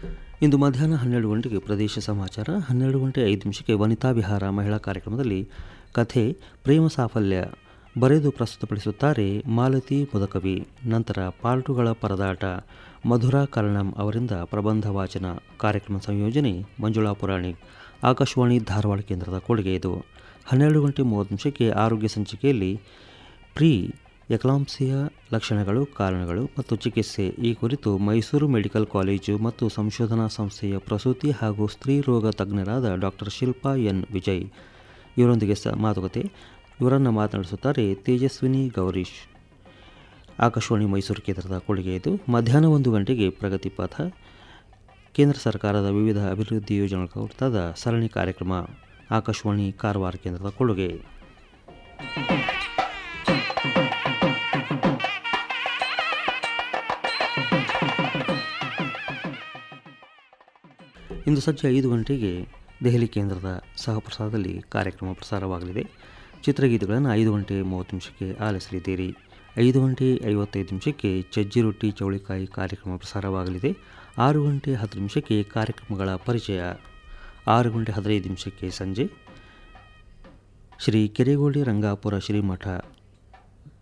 ಇಂದು ಮಧ್ಯಾಹ್ನ ಹನ್ನೆರಡು ಗಂಟೆಗೆ ಪ್ರದೇಶ ಸಮಾಚಾರ ಹನ್ನೆರಡು ಗಂಟೆ ಐದು ನಿಮಿಷಕ್ಕೆ ವನಿತಾ ವಿಹಾರ ಮಹಿಳಾ ಕಾರ್ಯಕ್ರಮದಲ್ಲಿ ಕಥೆ ಪ್ರೇಮ ಸಾಫಲ್ಯ ಬರೆದು ಪ್ರಸ್ತುತಪಡಿಸುತ್ತಾರೆ ಮಾಲತಿ ಮುದಕವಿ ನಂತರ ಪಾಲ್ಟುಗಳ ಪರದಾಟ ಮಧುರಾ ಕರ್ಣಂ ಅವರಿಂದ ಪ್ರಬಂಧ ವಾಚನ ಕಾರ್ಯಕ್ರಮ ಸಂಯೋಜನೆ ಮಂಜುಳಾ ಪುರಾಣಿಕ್ ಆಕಾಶವಾಣಿ ಧಾರವಾಡ ಕೇಂದ್ರದ ಕೊಡುಗೆ ಇದು ಹನ್ನೆರಡು ಗಂಟೆ ಮೂವತ್ತು ನಿಮಿಷಕ್ಕೆ ಆರೋಗ್ಯ ಸಂಚಿಕೆಯಲ್ಲಿ ಪ್ರೀ ಎಕ್ಲಾಂಪ್ಸಿಯಾ ಲಕ್ಷಣಗಳು ಕಾರಣಗಳು ಮತ್ತು ಚಿಕಿತ್ಸೆ ಈ ಕುರಿತು ಮೈಸೂರು ಮೆಡಿಕಲ್ ಕಾಲೇಜು ಮತ್ತು ಸಂಶೋಧನಾ ಸಂಸ್ಥೆಯ ಪ್ರಸೂತಿ ಹಾಗೂ ಸ್ತ್ರೀ ರೋಗ ತಜ್ಞರಾದ ಡಾಕ್ಟರ್ ಶಿಲ್ಪಾ ಎನ್ ವಿಜಯ್ ಇವರೊಂದಿಗೆ ಸ ಮಾತುಕತೆ ಇವರನ್ನು ಮಾತನಾಡಿಸುತ್ತಾರೆ ತೇಜಸ್ವಿನಿ ಗೌರೀಶ್ ಆಕಾಶವಾಣಿ ಮೈಸೂರು ಕೇಂದ್ರದ ಕೊಡುಗೆ ಇದು ಮಧ್ಯಾಹ್ನ ಒಂದು ಗಂಟೆಗೆ ಪ್ರಗತಿ ಪಥ ಕೇಂದ್ರ ಸರ್ಕಾರದ ವಿವಿಧ ಅಭಿವೃದ್ಧಿ ಯೋಜನೆಗಳ ಕುರಿತಾದ ಸರಣಿ ಕಾರ್ಯಕ್ರಮ ಆಕಾಶವಾಣಿ ಕಾರವಾರ ಕೇಂದ್ರದ ಕೊಡುಗೆ ಇಂದು ಸಂಜೆ ಐದು ಗಂಟೆಗೆ ದೆಹಲಿ ಕೇಂದ್ರದ ಸಹಪ್ರಸಾರದಲ್ಲಿ ಕಾರ್ಯಕ್ರಮ ಪ್ರಸಾರವಾಗಲಿದೆ ಚಿತ್ರಗೀತೆಗಳನ್ನು ಐದು ಗಂಟೆ ಮೂವತ್ತು ನಿಮಿಷಕ್ಕೆ ಆಲಿಸಲಿದ್ದೀರಿ ಐದು ಗಂಟೆ ಐವತ್ತೈದು ನಿಮಿಷಕ್ಕೆ ಚಜ್ಜಿ ರೊಟ್ಟಿ ಚೌಳಿಕಾಯಿ ಕಾರ್ಯಕ್ರಮ ಪ್ರಸಾರವಾಗಲಿದೆ ಆರು ಗಂಟೆ ಹತ್ತು ನಿಮಿಷಕ್ಕೆ ಕಾರ್ಯಕ್ರಮಗಳ ಪರಿಚಯ ಆರು ಗಂಟೆ ಹದಿನೈದು ನಿಮಿಷಕ್ಕೆ ಸಂಜೆ ಶ್ರೀ ಕೆರೆಗೋಡಿ ರಂಗಾಪುರ ಶ್ರೀಮಠ